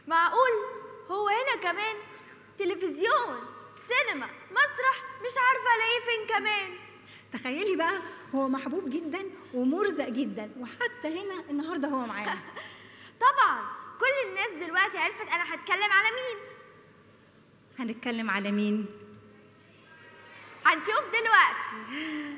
معقول هو هنا كمان تلفزيون سينما مسرح مش عارفة الاقيه فين كمان تخيلي بقى هو محبوب جدا ومرزق جدا وحتى هنا النهارده هو معانا طبعا كل الناس دلوقتي عرفت انا هتكلم على مين هنتكلم على مين هنشوف دلوقتي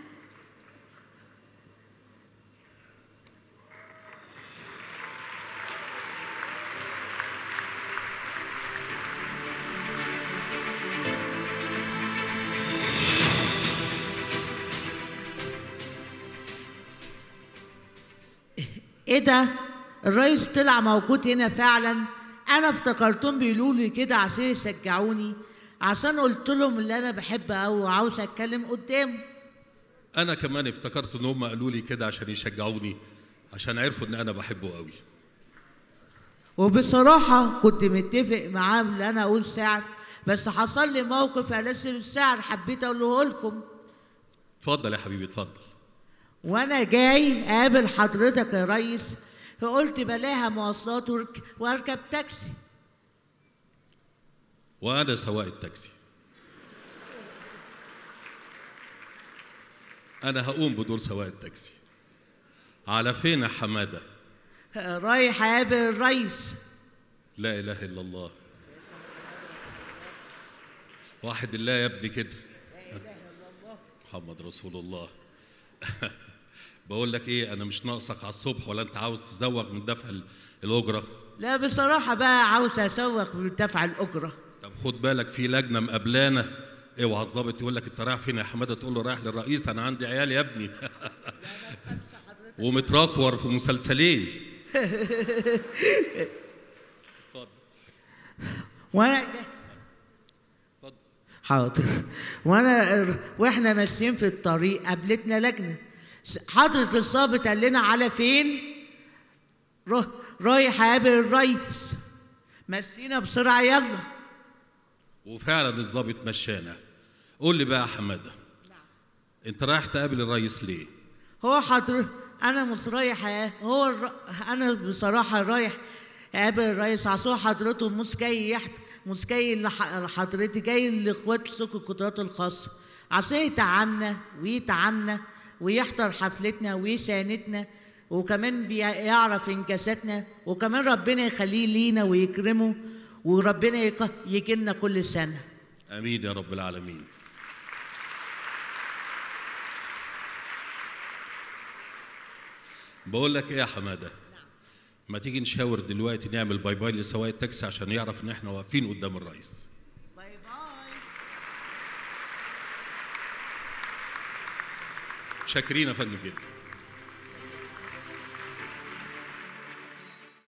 ايه ده الرئيس طلع موجود هنا فعلا انا افتكرتهم بيقولوا لي كده عشان يشجعوني عشان قلت لهم اللي انا بحب قوي وعاوز اتكلم قدامه انا كمان افتكرت ان هم قالوا لي كده عشان يشجعوني عشان عرفوا ان انا بحبه قوي وبصراحة كنت متفق معاه ان انا اقول سعر بس حصل لي موقف ألزم السعر حبيت اقوله لكم اتفضل يا حبيبي اتفضل وانا جاي اقابل حضرتك يا ريس فقلت بلاها مواصلات ورك- واركب تاكسي وانا سواق التاكسي انا هقوم بدور سواق التاكسي على فين يا حماده رايح اقابل الريس لا اله الا الله واحد الله يا ابني كده محمد رسول الله بقول لك ايه انا مش ناقصك على الصبح ولا انت عاوز تزوغ من دفع ال- الاجره لا بصراحة بقى عاوز اسوق بدفع الاجرة طب خد بالك في لجنه مقابلانا اوعى الظابط يقول لك انت رايح فين يا حماده تقول له رايح للرئيس انا عندي عيال يا ابني ومتراكور في مسلسلين اتفضل وانا اتفضل حاضر وانا واحنا ماشيين في الطريق قابلتنا لجنه حضرة الضابط قال لنا على فين؟ رو- رايح اقابل الريس مشينا بسرعه يلا وفعلا الظابط مشانا قول لي بقى يا حماده انت رايح تقابل الرئيس ليه هو حضر انا مش رايح أ- هو الر... انا بصراحه رايح اقابل الرئيس عصام حضرته مش جاي يحت مش جاي لح- لحضرتي جاي لاخوات سوق القدرات الخاصه عشان يتعاملنا ويتعاملنا ويحضر حفلتنا ويساندنا وكمان بيعرف انجازاتنا وكمان ربنا يخليه لينا ويكرمه وربنا يك- يجي لنا كل سنه امين يا رب العالمين بقول لك ايه يا حماده ما تيجي نشاور دلوقتي نعمل باي باي لسواق التاكسي عشان يعرف ان احنا واقفين قدام الرئيس باي باي شاكرين يا فندم جدا